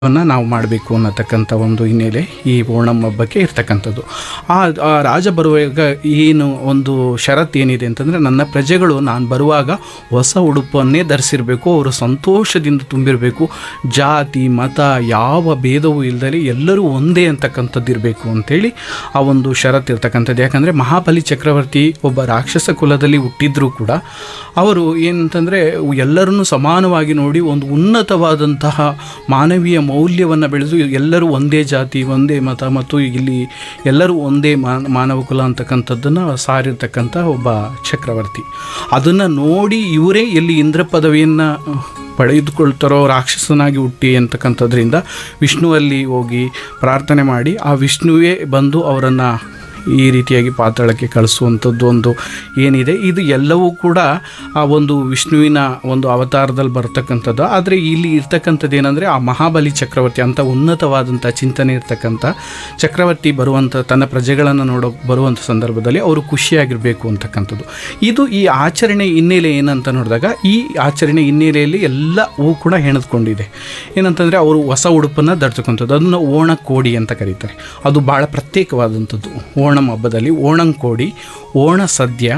ವನ್ನು ನಾವು ಮಾಡಬೇಕು ಅನ್ನತಕ್ಕಂಥ ಒಂದು ಹಿನ್ನೆಲೆ ಈ ಓಣಂ ಹಬ್ಬಕ್ಕೆ ಇರ್ತಕ್ಕಂಥದ್ದು ಆ ಆ ರಾಜ ಬರುವಾಗ ಏನು ಒಂದು ಷರತ್ತು ಏನಿದೆ ಅಂತಂದರೆ ನನ್ನ ಪ್ರಜೆಗಳು ನಾನು ಬರುವಾಗ ಹೊಸ ಉಡುಪನ್ನೇ ಧರಿಸಿರಬೇಕು ಅವರು ಸಂತೋಷದಿಂದ ತುಂಬಿರಬೇಕು ಜಾತಿ ಮತ ಯಾವ ಭೇದವೂ ಇಲ್ಲದೆ ಎಲ್ಲರೂ ಒಂದೇ ಅಂತಕ್ಕಂಥದ್ದು ಇರಬೇಕು ಅಂತೇಳಿ ಆ ಒಂದು ಷರತ್ತು ಇರ್ತಕ್ಕಂಥದ್ದು ಯಾಕಂದರೆ ಮಹಾಬಲಿ ಚಕ್ರವರ್ತಿ ಒಬ್ಬ ರಾಕ್ಷಸ ಕುಲದಲ್ಲಿ ಹುಟ್ಟಿದ್ರೂ ಕೂಡ ಅವರು ಏನಂತಂದರೆ ಎಲ್ಲರನ್ನೂ ಸಮಾನವಾಗಿ ನೋಡಿ ಒಂದು ಉನ್ನತವಾದಂತಹ ಮಾನವೀಯ ಮೌಲ್ಯವನ್ನು ಬೆಳೆದು ಎಲ್ಲರೂ ಒಂದೇ ಜಾತಿ ಒಂದೇ ಮತ ಮತ್ತು ಇಲ್ಲಿ ಎಲ್ಲರೂ ಒಂದೇ ಮಾನ ಮಾನವ ಕುಲ ಅಂತಕ್ಕಂಥದ್ದನ್ನು ಸಾರಿರ್ತಕ್ಕಂಥ ಒಬ್ಬ ಚಕ್ರವರ್ತಿ ಅದನ್ನು ನೋಡಿ ಇವರೇ ಎಲ್ಲಿ ಇಂದ್ರ ಪದವಿಯನ್ನು ಪಡೆದುಕೊಳ್ತಾರೋ ರಾಕ್ಷಸನಾಗಿ ಹುಟ್ಟಿ ಅಂತಕ್ಕಂಥದ್ರಿಂದ ವಿಷ್ಣುವಲ್ಲಿ ಹೋಗಿ ಪ್ರಾರ್ಥನೆ ಮಾಡಿ ಆ ವಿಷ್ಣುವೇ ಬಂದು ಅವರನ್ನು ಈ ರೀತಿಯಾಗಿ ಪಾತಾಳಕ್ಕೆ ಕಳಿಸುವಂಥದ್ದು ಒಂದು ಏನಿದೆ ಇದು ಎಲ್ಲವೂ ಕೂಡ ಆ ಒಂದು ವಿಷ್ಣುವಿನ ಒಂದು ಅವತಾರದಲ್ಲಿ ಬರ್ತಕ್ಕಂಥದ್ದು ಆದರೆ ಇಲ್ಲಿ ಇರ್ತಕ್ಕಂಥದ್ದು ಏನಂದರೆ ಆ ಮಹಾಬಲಿ ಚಕ್ರವರ್ತಿ ಅಂತ ಉನ್ನತವಾದಂಥ ಚಿಂತನೆ ಇರ್ತಕ್ಕಂಥ ಚಕ್ರವರ್ತಿ ಬರುವಂಥ ತನ್ನ ಪ್ರಜೆಗಳನ್ನು ನೋಡೋ ಬರುವಂಥ ಸಂದರ್ಭದಲ್ಲಿ ಅವರು ಖುಷಿಯಾಗಿರಬೇಕು ಅಂತಕ್ಕಂಥದ್ದು ಇದು ಈ ಆಚರಣೆ ಹಿನ್ನೆಲೆ ಏನಂತ ನೋಡಿದಾಗ ಈ ಆಚರಣೆ ಹಿನ್ನೆಲೆಯಲ್ಲಿ ಎಲ್ಲವೂ ಕೂಡ ಹೆಣೆದುಕೊಂಡಿದೆ ಏನಂತಂದರೆ ಅವರು ಹೊಸ ಉಡುಪನ್ನು ಧರಿಸ್ತಕ್ಕಂಥದ್ದು ಅದನ್ನು ಓಣಕೋಡಿ ಅಂತ ಕರೀತಾರೆ ಅದು ಭಾಳ ಪ್ರತ್ಯೇಕವಾದಂಥದ್ದು ಓಣಂ ಹಬ್ಬದಲ್ಲಿ ಓಣಂಕೋಡಿ ಓಣ ಸದ್ಯ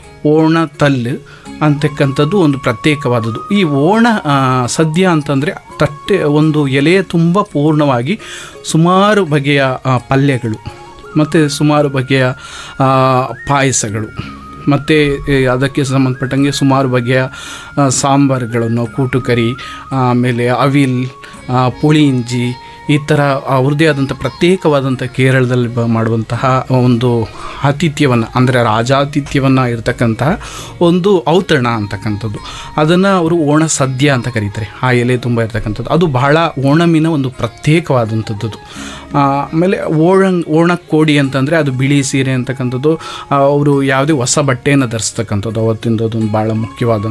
ಓಣ ತಲ್ಲು ಅಂತಕ್ಕಂಥದ್ದು ಒಂದು ಪ್ರತ್ಯೇಕವಾದದ್ದು ಈ ಓಣ ಆ, ಸದ್ಯ ಅಂತಂದರೆ ತಟ್ಟೆ ಒಂದು ಎಲೆಯ ತುಂಬ ಪೂರ್ಣವಾಗಿ ಸುಮಾರು ಬಗೆಯ ಆ, ಪಲ್ಯಗಳು ಮತ್ತು ಸುಮಾರು ಬಗೆಯ ಆ, ಪಾಯಸಗಳು ಮತ್ತು ಅದಕ್ಕೆ ಸಂಬಂಧಪಟ್ಟಂಗೆ ಸುಮಾರು ಬಗೆಯ ಆ, ಸಾಂಬಾರುಗಳನ್ನು ಕೂಟು ಕರಿ ಆಮೇಲೆ ಅವಿಲ್ ಆ, ಪುಳಿಂಜಿ ಈ ಥರ ಅವ್ರದ್ದೇ ಆದಂಥ ಪ್ರತ್ಯೇಕವಾದಂಥ ಕೇರಳದಲ್ಲಿ ಬ ಮಾಡುವಂತಹ ಒಂದು ಆತಿಥ್ಯವನ್ನು ಅಂದರೆ ರಾಜಾತಿಥ್ಯವನ್ನು ಇರತಕ್ಕಂತಹ ಒಂದು ಔತಣ ಅಂತಕ್ಕಂಥದ್ದು ಅದನ್ನು ಅವರು ಓಣ ಸದ್ಯ ಅಂತ ಕರೀತಾರೆ ಆ ಎಲೆ ತುಂಬ ಇರ್ತಕ್ಕಂಥದ್ದು ಅದು ಬಹಳ ಓಣಮಿನ ಒಂದು ಪ್ರತ್ಯೇಕವಾದಂಥದ್ದು ಆ, ಆಮೇಲೆ ಓಣಂ ಓಣಕ್ಕೋಡಿ ಅಂತಂದರೆ ಅದು ಬಿಳಿ ಸೀರೆ ಅಂತಕ್ಕಂಥದ್ದು ಅವರು ಯಾವುದೇ ಹೊಸ ಬಟ್ಟೆಯನ್ನು ಧರಿಸ್ತಕ್ಕಂಥದ್ದು ಅವತ್ತಿಂದ ಅದೊಂದು ಭಾಳ ಮುಖ್ಯವಾದ